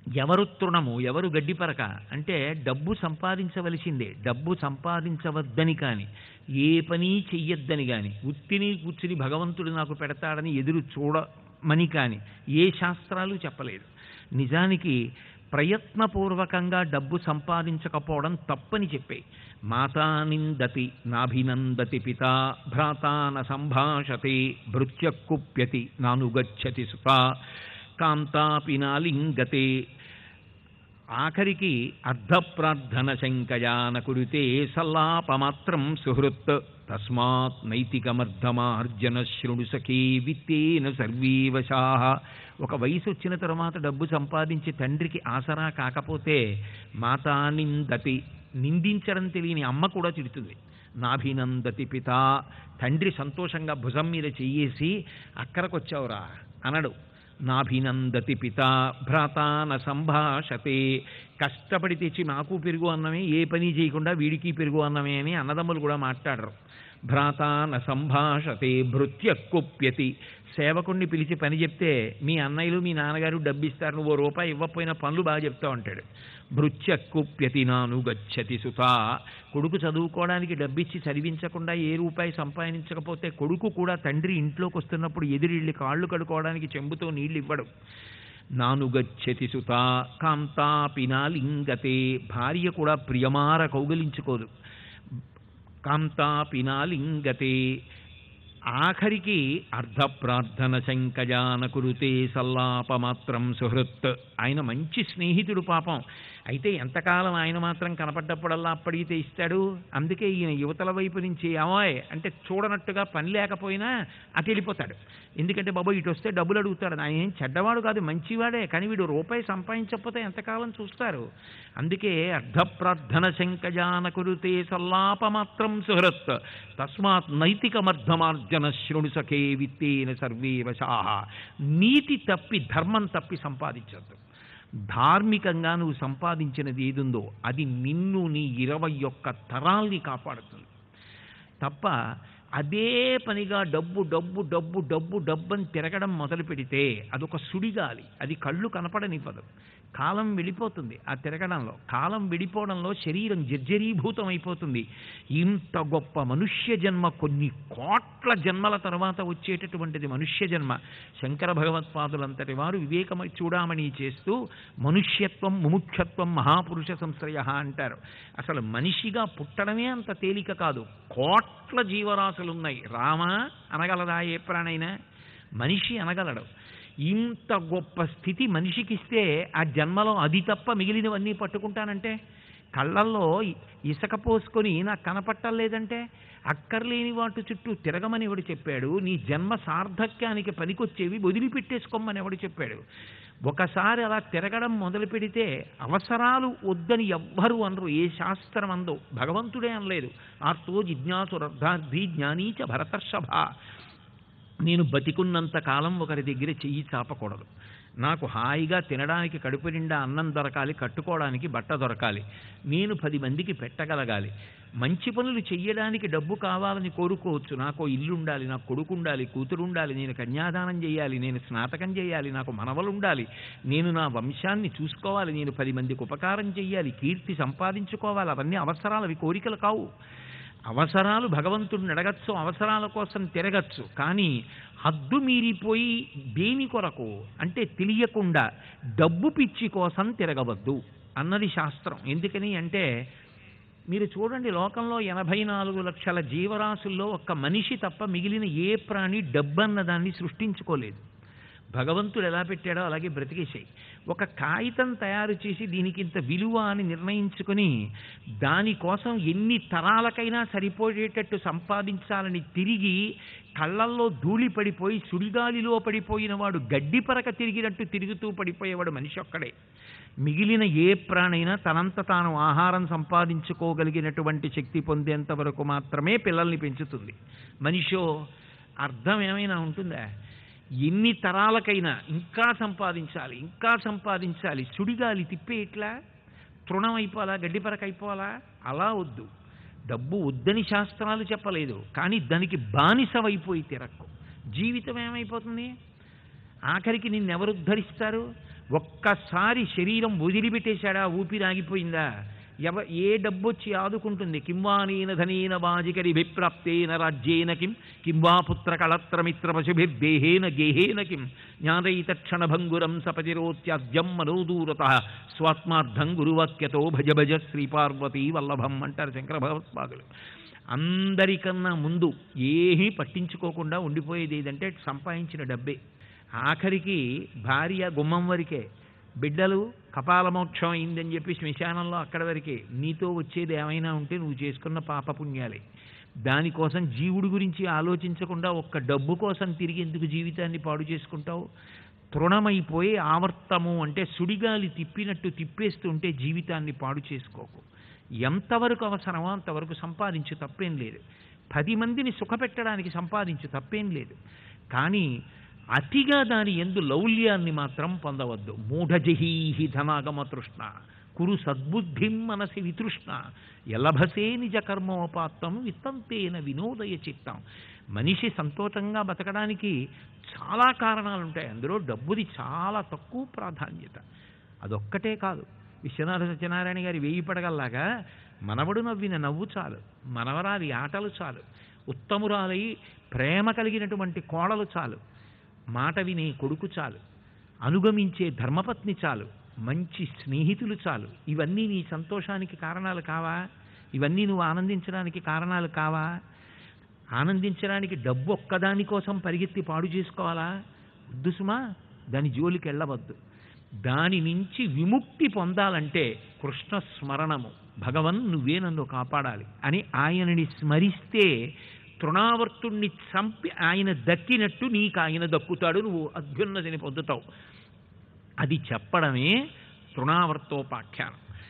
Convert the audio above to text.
ఎవరు తృణము ఎవరు గడ్డిపరక అంటే డబ్బు సంపాదించవలసిందే డబ్బు సంపాదించవద్దని కానీ ఏ పని చెయ్యొద్దని కానీ ఉత్తిని కూర్చుని భగవంతుడు నాకు పెడతాడని ఎదురు చూడమని కానీ ఏ శాస్త్రాలు చెప్పలేదు నిజానికి ప్రయత్నపూర్వకంగా డబ్బు సంపాదించకపోవడం తప్పని చెప్పే మాతా నిందతి నాభినందతి పిత భ్రాతాన సంభాషతే భృత్యకుప్యతి నానుగచ్చతి సుత కాంతాపి నాలింగతే ఆఖరికి అర్ధప్రార్థన శంకయాన కురితే సల్లాపమాత్రం సుహృత్ తస్మాత్ నైతికమర్ధమార్జన శృణు సఖీ విత్తేన సర్వీవశా ఒక వయసు వచ్చిన తర్వాత డబ్బు సంపాదించి తండ్రికి ఆసరా కాకపోతే మాతా నిందతి నిందించడం తెలియని అమ్మ కూడా తిడుతుంది నాభినందతి పిత తండ్రి సంతోషంగా భుజం మీద చెయ్యేసి అక్కడికొచ్చావురా అనడు నాభినందతి పిత భ్రాతాన సంభాషతే కష్టపడి తెచ్చి నాకు పెరుగు అన్నమే ఏ పని చేయకుండా వీడికి పెరుగు అన్నమే అని అన్నదమ్ములు కూడా మాట్లాడరు భ్రాతాన సంభాషతే భృత్య కుప్యతి సేవకుణ్ణి పిలిచి పని చెప్తే మీ అన్నయ్యలు మీ నాన్నగారు డబ్బిస్తారు నువ్వు ఓ రూపాయి ఇవ్వకపోయినా పనులు బాగా చెప్తా ఉంటాడు భృత్య కుప్యతి నాను గచ్చతి సుత కొడుకు చదువుకోవడానికి డబ్బిచ్చి చదివించకుండా ఏ రూపాయి సంపాదించకపోతే కొడుకు కూడా తండ్రి ఇంట్లోకి వస్తున్నప్పుడు ఎదురెళ్ళి కాళ్ళు కడుకోవడానికి చెంబుతో నీళ్లు ఇవ్వడు నానుగచ్చతి సుత కాంతాపినాలింగతే భార్య కూడా ప్రియమార కౌగలించుకోదు కాంతాపినాలింగతే ఆఖరికి అర్ధప్రార్థన శంకజాన కురుతే సల్లాపమాత్రం సుహృత్ ఆయన మంచి స్నేహితుడు పాపం అయితే ఎంతకాలం ఆయన మాత్రం కనపడ్డప్పుడల్లా అప్పడిగితే ఇస్తాడు అందుకే ఈయన యువతల వైపు నుంచి అమాయ్ అంటే చూడనట్టుగా పని లేకపోయినా అటు వెళ్ళిపోతాడు ఎందుకంటే బాబు ఇటు వస్తే డబ్బులు అడుగుతాడు ఆయన ఏం చెడ్డవాడు కాదు మంచివాడే కానీ వీడు రూపాయి సంపాదించకపోతే ఎంతకాలం చూస్తారు అందుకే అర్ధప్రార్థన శంకజాన కురుతే సల్లాపమాత్రం సుహృత్ తస్మాత్ నైతికమర్థమార్జన శృణు సఖే విత్తేన సర్వే వశాహ నీతి తప్పి ధర్మం తప్పి సంపాదించద్దు ధార్మికంగా నువ్వు సంపాదించినది ఏదుందో అది నిన్ను నీ ఇరవై ఒక్క తరాల్ని కాపాడుతుంది తప్ప అదే పనిగా డబ్బు డబ్బు డబ్బు డబ్బు డబ్బు అని తిరగడం మొదలు పెడితే అదొక సుడిగాలి అది కళ్ళు కనపడనివ్వదు కాలం వెళ్ళిపోతుంది ఆ తిరగడంలో కాలం వెళ్ళిపోవడంలో శరీరం జర్జరీభూతం అయిపోతుంది ఇంత గొప్ప మనుష్య జన్మ కొన్ని కోట్ల జన్మల తర్వాత వచ్చేటటువంటిది మనుష్య జన్మ శంకర భగవత్పాదులంతటి వారు వివేకమ చూడామణి చేస్తూ మనుష్యత్వం ముముక్షత్వం మహాపురుష సంశ్రయ అంటారు అసలు మనిషిగా పుట్టడమే అంత తేలిక కాదు కోట్ల జీవరాశులు ఉన్నాయి రామ అనగలదా ఏ ప్రాణైనా మనిషి అనగలడు ఇంత గొప్ప స్థితి మనిషికిస్తే ఆ జన్మలో అది తప్ప మిగిలినవన్నీ పట్టుకుంటానంటే కళ్ళల్లో ఇసక పోసుకొని నాకు కనపట్టలేదంటే అక్కర్లేని వాటి చుట్టూ తిరగమని ఎవడు చెప్పాడు నీ జన్మ సార్థక్యానికి పనికొచ్చేవి వదిలిపెట్టేసుకోమని ఎవడు చెప్పాడు ఒకసారి అలా తిరగడం మొదలు పెడితే అవసరాలు వద్దని ఎవ్వరు అనరు ఏ శాస్త్రం అందో భగవంతుడే అనలేదు ఆర్తో జిజ్ఞాసురర్థార్థి జ్ఞానీచ భరతర్షభ నేను బతికున్నంత కాలం ఒకరి దగ్గర చెయ్యి చాపకూడదు నాకు హాయిగా తినడానికి కడుపు నిండా అన్నం దొరకాలి కట్టుకోవడానికి బట్ట దొరకాలి నేను పది మందికి పెట్టగలగాలి మంచి పనులు చెయ్యడానికి డబ్బు కావాలని కోరుకోవచ్చు నాకు ఇల్లు ఉండాలి నాకు కొడుకు ఉండాలి కూతురు ఉండాలి నేను కన్యాదానం చేయాలి నేను స్నాతకం చేయాలి నాకు మనవలు ఉండాలి నేను నా వంశాన్ని చూసుకోవాలి నేను పది మందికి ఉపకారం చేయాలి కీర్తి సంపాదించుకోవాలి అవన్నీ అవసరాలు అవి కోరికలు కావు అవసరాలు భగవంతుడిని అడగచ్చు అవసరాల కోసం తిరగచ్చు కానీ హద్దు మీరిపోయి దేని కొరకు అంటే తెలియకుండా డబ్బు పిచ్చి కోసం తిరగవద్దు అన్నది శాస్త్రం ఎందుకని అంటే మీరు చూడండి లోకంలో ఎనభై నాలుగు లక్షల జీవరాశుల్లో ఒక్క మనిషి తప్ప మిగిలిన ఏ ప్రాణి డబ్బన్న దాన్ని సృష్టించుకోలేదు భగవంతుడు ఎలా పెట్టాడో అలాగే బ్రతికేసాయి ఒక కాగితం తయారు చేసి దీనికి ఇంత విలువ అని నిర్ణయించుకొని దానికోసం ఎన్ని తరాలకైనా సరిపోయేటట్టు సంపాదించాలని తిరిగి కళ్ళల్లో ధూళి పడిపోయి సుడిగాలిలో పడిపోయిన వాడు గడ్డి పరక తిరిగినట్టు తిరుగుతూ పడిపోయేవాడు మనిషి ఒక్కడే మిగిలిన ఏ ప్రాణైనా తనంత తాను ఆహారం సంపాదించుకోగలిగినటువంటి శక్తి పొందేంత వరకు మాత్రమే పిల్లల్ని పెంచుతుంది మనిషో అర్థం ఏమైనా ఉంటుందా ఎన్ని తరాలకైనా ఇంకా సంపాదించాలి ఇంకా సంపాదించాలి సుడిగాలి తిప్పే ఇట్లా తృణం అయిపోవాలా గడ్డిపరక అయిపోవాలా అలా వద్దు డబ్బు వద్దని శాస్త్రాలు చెప్పలేదు కానీ దానికి బానిసవైపోయి తిరక్కు జీవితం ఏమైపోతుంది ఆఖరికి నిన్నెవరు ఉద్ధరిస్తారు ఒక్కసారి శరీరం వదిలిపెట్టేశాడా ఊపిరి ఆగిపోయిందా ఎవ ఏ డబ్బొచ్చి ఆదుకుంటుంది కింవానీన ధనీన వాజికరి విప్రాప్తేన రాజ్యేన కిం కింవా పుత్ర కళత్రమిత్ర పశుభిర్దేహేన గేహేన కిం జ్ఞానైతక్షణ భంగురం సపతిరోత్యాద్యం మనోదూరత స్వాత్మార్థం గురువాక్యతో భజ భజ శ్రీపార్వతీ వల్లభం అంటారు శంకర భగవత్పాదులు అందరికన్నా ముందు ఏమీ పట్టించుకోకుండా ఉండిపోయేది ఏదంటే సంపాదించిన డబ్బే ఆఖరికి భార్య గుమ్మం వరకే బిడ్డలు కపాలమోక్షం అయిందని చెప్పి శ్మశానంలో అక్కడ వరకే నీతో వచ్చేది ఏమైనా ఉంటే నువ్వు చేసుకున్న పాపపుణ్యాలే దానికోసం జీవుడి గురించి ఆలోచించకుండా ఒక్క డబ్బు కోసం తిరిగి ఎందుకు జీవితాన్ని పాడు చేసుకుంటావు తృణమైపోయి ఆవర్తము అంటే సుడిగాలి తిప్పినట్టు తిప్పేస్తుంటే జీవితాన్ని పాడు చేసుకోకు ఎంతవరకు అవసరమో అంతవరకు సంపాదించు తప్పేం లేదు పది మందిని సుఖపెట్టడానికి సంపాదించు తప్పేం లేదు కానీ అతిగా దాని ఎందు లౌల్యాన్ని మాత్రం పొందవద్దు మూఢజహీహి ధనాగమ తృష్ణ కురు సద్బుద్ధిం మనసి వితృష్ణ ఎలభసే నిజ కర్మోపాత్తం విత్తంతేన వినోదయ చిత్తం మనిషి సంతోషంగా బతకడానికి చాలా కారణాలు ఉంటాయి అందులో డబ్బుది చాలా తక్కువ ప్రాధాన్యత అదొక్కటే కాదు విశ్వనాథ సత్యనారాయణ గారి వేయి పడగల్లాగా మనవడు నవ్విన నవ్వు చాలు మనవరాలి ఆటలు చాలు ఉత్తమురాలై ప్రేమ కలిగినటువంటి కోడలు చాలు మాట వినే కొడుకు చాలు అనుగమించే ధర్మపత్ని చాలు మంచి స్నేహితులు చాలు ఇవన్నీ నీ సంతోషానికి కారణాలు కావా ఇవన్నీ నువ్వు ఆనందించడానికి కారణాలు కావా ఆనందించడానికి డబ్బు ఒక్కదాని కోసం పరిగెత్తి పాడు చేసుకోవాలా వద్దు సుమా దాని జోలికి వెళ్ళవద్దు దాని నుంచి విముక్తి పొందాలంటే కృష్ణ స్మరణము భగవన్ నువ్వే నన్ను కాపాడాలి అని ఆయనని స్మరిస్తే తృణావర్తుణ్ణి చంపి ఆయన దక్కినట్టు నీకు ఆయన దక్కుతాడు నువ్వు అభ్యున్నతిని పొందుతావు అది చెప్పడమే తృణావర్తోపాఖ్యానం